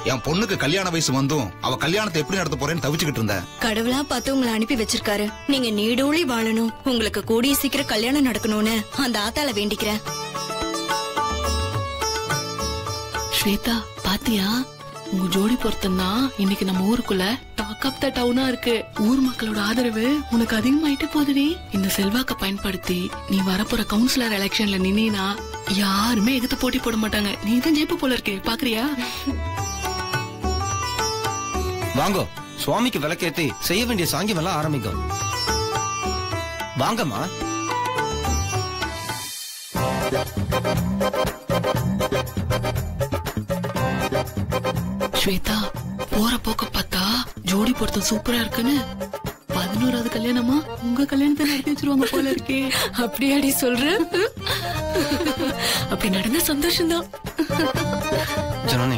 என் பொண்ணுக்கு கல்யாண வயசு வந்தும் அவ கல்யாணத்தை எப்படி நடத்த போறேன்னு தவிச்சுக்கிட்டு இருந்தேன் கடவுளா பார்த்து உங்களை அனுப்பி வச்சிருக்காரு நீங்க நீடூழி வாழணும் உங்களுக்கு கூடிய சீக்கிரம் கல்யாணம் நடக்கணும்னு அந்த ஆத்தால வேண்டிக்கிறேன் ஸ்வேதா பாத்தியா உங்க ஜோடி பொருத்தம் தான் இன்னைக்கு நம்ம ஊருக்குள்ள டாக் ஆப் த டவுனா இருக்கு ஊர் மக்களோட ஆதரவு உனக்கு அதிகமாயிட்டே போகுதுடி இந்த செல்வாக்க பயன்படுத்தி நீ வரப்போற கவுன்சிலர் எலெக்ஷன்ல நின்னா யாருமே எதிர்த்து போட்டி போட மாட்டாங்க நீ தான் ஜெயிப்ப போல இருக்கே பாக்குறியா வாங்கோ சுவாமிக்கு விளக்கேத்தி செய்ய வேண்டிய சாங்கியம் எல்லாம் ஆரம்பிக்கும் வாங்கம்மா ஸ்வேதா போற போக்க பார்த்தா ஜோடி பொருத்தம் சூப்பரா இருக்குன்னு பதினோராவது கல்யாணமா உங்க கல்யாணத்தை நடத்தி வச்சிருவாங்க போல இருக்கே அப்படியாடி சொல்ற அப்படி நடந்த சந்தோஷம்தான் ஜனனி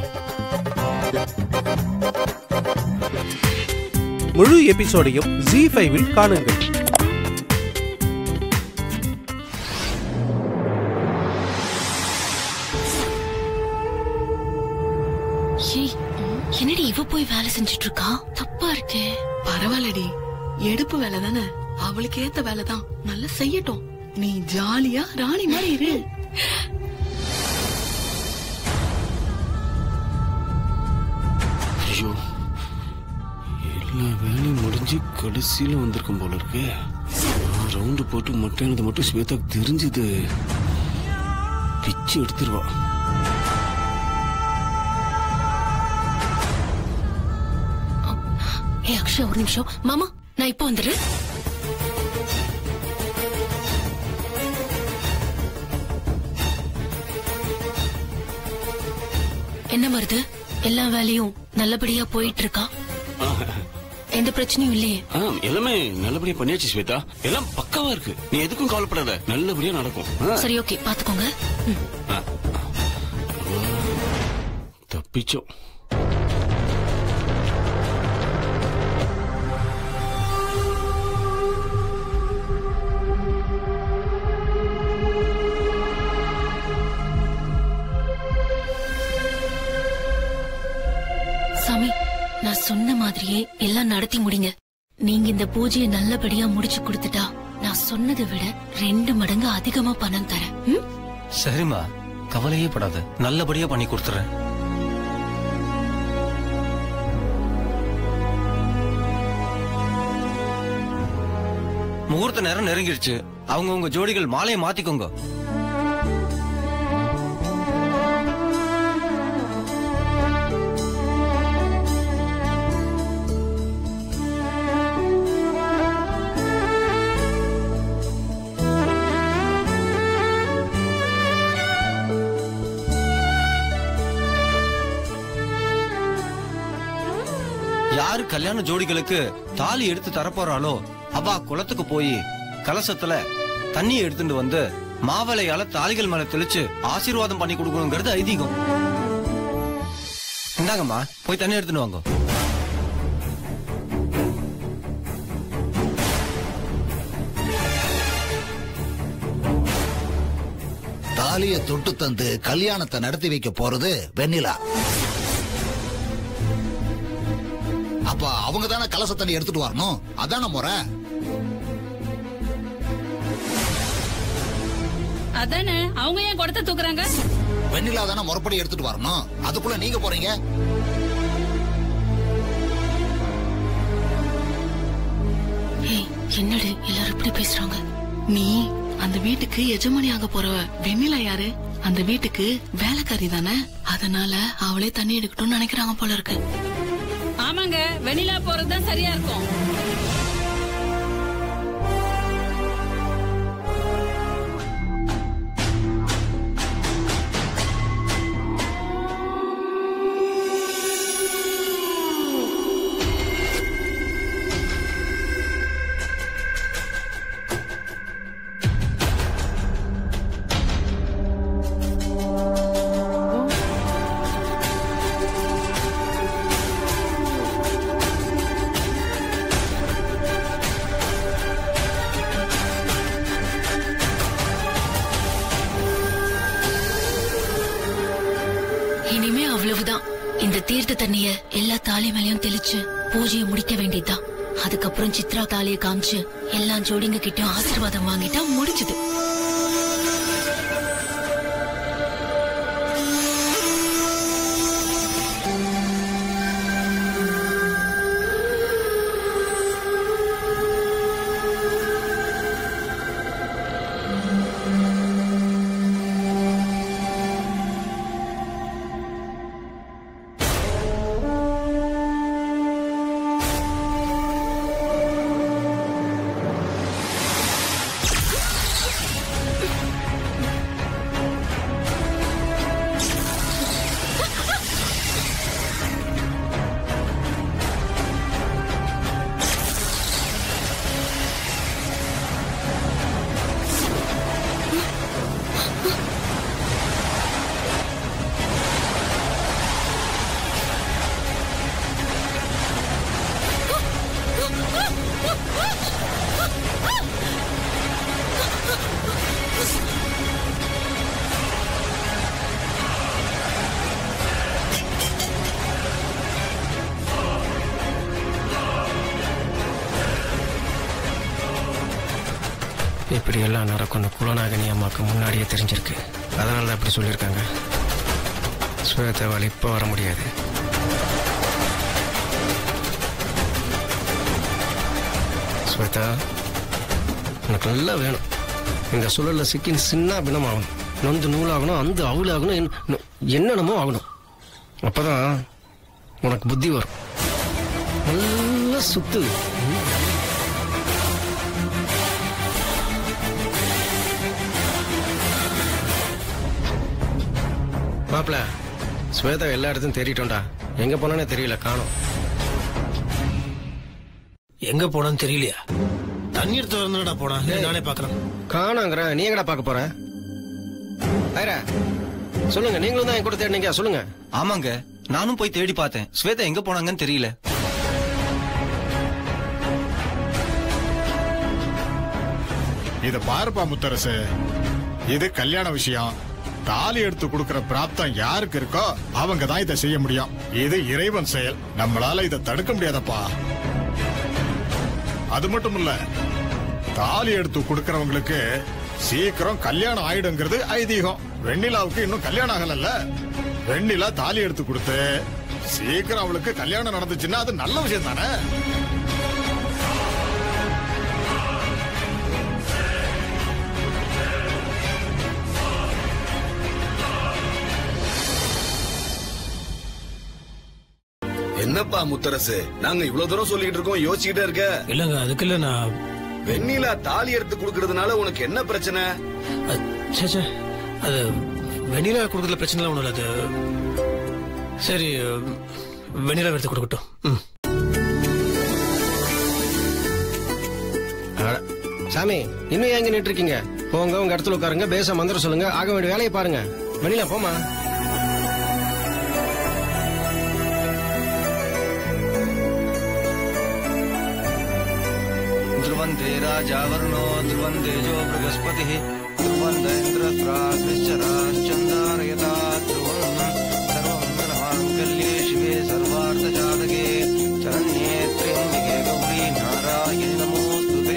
முழு எபிசோடையும் ஜி ஃபைவில் காணுங்கள் ஏய் என்னடி இவ போய் வேலை செஞ்சுட்டு இருக்கா தப்பா இருக்கே பரவாயில்லடி எடுப்பு வேலை தானே அவளுக்கு ஏத்த வேலை தான் நல்லா செய்யட்டும் நீ ஜாலியா ராணி மாதிரி இரு ஐயோ எல்லா வேலையும் முடிஞ்சு கடைசியில வந்திருக்கும் போல இருக்கு நான் ரவுண்டு போட்டு மட்டையானது மட்டும் ஸ்வேதாக்கு தெரிஞ்சது பிச்சு எடுத்துருவா ஏ அக்ஷயா ஒரு நிமிஷம் மாமா நான் இப்ப வந்துடுறேன் என்ன வருது எல்லா வேலையும் நல்லபடியா போயிட்டு இருக்கா எந்த பிரச்சனையும் இல்லையே ஆ, எல்லாமே நல்லபடியா பண்ணியாச்சு ஸ்வேதா எல்லாம் பக்காவா இருக்கு நீ எதுக்கும் கவலைப்படாத நல்லபடியா நடக்கும் ஆ, சரி ஓகே பாத்துக்கோங்க ம். தப்பிச்சோம் சாமி நான் சொன்ன மாதிரியே எல்லாம் நடத்தி முடிங்க நீங்க இந்த பூஜையை நல்லபடியா முடிச்சு கொடுத்துட்டா நான் சொன்னதை விட ரெண்டு மடங்கு அதிகமா பணம் தரேன் ம்? சரிம்மா கவலையே படாத நல்லபடியா பண்ணி கொடுத்துறேன் முகூர்த்த நேரம் நெருங்கிருச்சு அவங்க உங்க ஜோடிகள் மாலையை மாத்திக்கோங்க யாரு கல்யாண ஜோடிகளுக்கு தாலி எடுத்து தரப்போறாளோ அவ குளத்துக்கு போய் கலசத்துல தண்ணி எடுத்துட்டு வந்து மாவளையால தாலிகள் மேல தெளிச்சு ஆசீர்வாதம் பண்ணி கொடுக்கணுங்கிறது ஐதீகம் இந்தாங்கம்மா போய் தண்ணி எடுத்துட்டு வாங்க தாலிய தொட்டு தந்து கல்யாணத்தை நடத்தி வைக்க போறது வெண்ணிலா அப்ப அவங்க தானே கலச தண்ணி எடுத்துட்டு வரணும் அதான முறை அதானே அவங்க ஏன் குடத்தை தூக்குறாங்க வெண்ணிலா தானே முறைப்படி எடுத்துட்டு வரணும் அதுக்குள்ள நீங்க போறீங்க ஏய் என்னடி எல்லாரும் இப்படி பேசுறாங்க நீ அந்த வீட்டுக்கு எஜமானி ஆக போறவ வெண்ணிலா யாரு அந்த வீட்டுக்கு வேலைக்காரி தானே அதனால அவளே தண்ணி எடுக்கட்டும்னு நினைக்கிறாங்க போல இருக்கு ஆமாங்க வெண்ணிலா போறதுதான் சரியா இருக்கும் தீர்த்த தண்ணிய எல்லா தாலி மேலயும் தெளிச்சு பூஜையை முடிக்க வேண்டியதுதான் அதுக்கப்புறம் சித்ரா தாலியை காமிச்சு எல்லா ஜோடிங்க கிட்டயும் ஆசீர்வாதம் வாங்கிட்டா முடிஞ்சது இப்படி எல்லாம் நடக்கும்னு குலநாகினி அம்மாவுக்கு முன்னாடியே தெரிஞ்சிருக்கு அதனால தான் அப்படி சொல்லியிருக்காங்க ஸ்வேதாவால் இப்போ வர முடியாது ஸ்வேதா எனக்கு நல்லா வேணும் இந்த சுழல்ல சிக்கி சின்ன பிணமாகணும் நொந்து நூலாகணும் அந்த அவுளாகணும் என்ன- என்னென்னமோ ஆகணும் அப்பதான் உனக்கு புத்தி வரும் நல்லா சுத்து ம். மாப்பிள ஸ்வேதா எல்லா இடத்தையும் தேடிட்டோம்டா எங்க போனானே தெரியல காணோம் எங்க போனான்னு தெரியலையா தண்ணி எடுத்து வரணும்டா போனா இரு, நானே பாக்குறேன் காணோங்கிறேன் நீ எங்கடா பார்க்க போற ஐரா சொல்லுங்க நீங்களும் தான் என் கூட தேடினீங்க சொல்லுங்க ஆமாங்க நானும் போய் தேடி பார்த்தேன் ஸ்வேதா எங்க போனாங்கன்னு தெரியல இத பாருப்பா முத்தரசு இது கல்யாண விஷயம் தாலி எடுத்து கொடுக்கிற பிராப்தம் யாருக்கு இருக்கோ அவங்க தான் இதை செய்ய முடியும் இது இறைவன் செயல் நம்மளால இதை தடுக்க முடியாதப்பா அது மட்டும் இல்ல தாலி எடுத்து கொடுக்கறவங்களுக்கு சீக்கிரம் கல்யாணம் ஆயிடுங்கிறது ஐதீகம் வெண்ணிலாவுக்கு இன்னும் கல்யாணம் ஆகலல்ல வெண்ணிலா தாலி எடுத்து கொடுத்து சீக்கிரம் அவளுக்கு கல்யாணம் நடந்துச்சுன்னா அது நல்ல விஷயம் தானே என்னப்பா முத்தரசு நாங்க இவ்வளவு தூரம் சொல்லிட்டு இருக்கோம் யோசிச்சுக்கிட்டே இருக்க இல்லங்க அதுக்கு இல்ல நான் வெண்ணிலா தாலி எடுத்து கொடுக்கறதுனால உனக்கு என்ன பிரச்சனை ச்சே, ச்சே. அது வெண்ணிலா கொடுக்கறதுல பிரச்சனை இல்லை ஒண்ணும் இல்ல அது சரி வெண்ணிலா எடுத்து கொடுக்கட்டும் ம். அட, சாமி இன்னும் ஏன் இங்க நின்று இருக்கீங்க போங்க உங்க இடத்துல உட்காருங்க பேச மந்திரம் சொல்லுங்க ஆக வேண்டிய வேலையை பாருங்க வெளியில போமா ध्रुवन्ते राजावर्णो ध्रुवन्तेजो बृहस्पतिः ध्रुवन्त इन्द्रस्त्राग्निश्चराश्चन्दारयता ध्रुवम् सर्वमङ्गलमाङ्गल्ये शिवे सर्वार्थजातके चरण्ये त्र्यम्बिके गौरी नारायणि नमोऽस्तु ते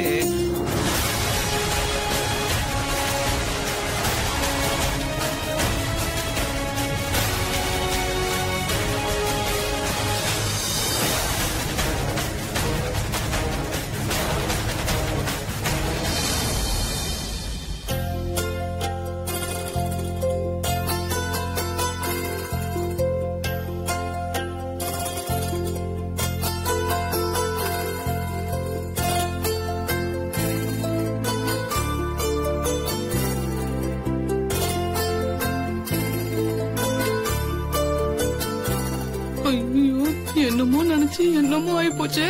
ஐயோ என்னமோ நினைச்சு என்னமோ ஆயி போச்சே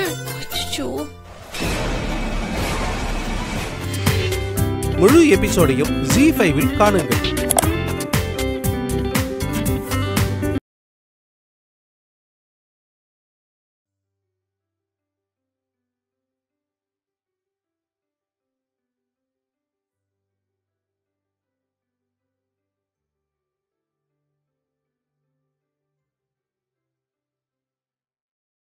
முழு எபிசோடையும் ஜி ஃபைவில் காணுங்கள்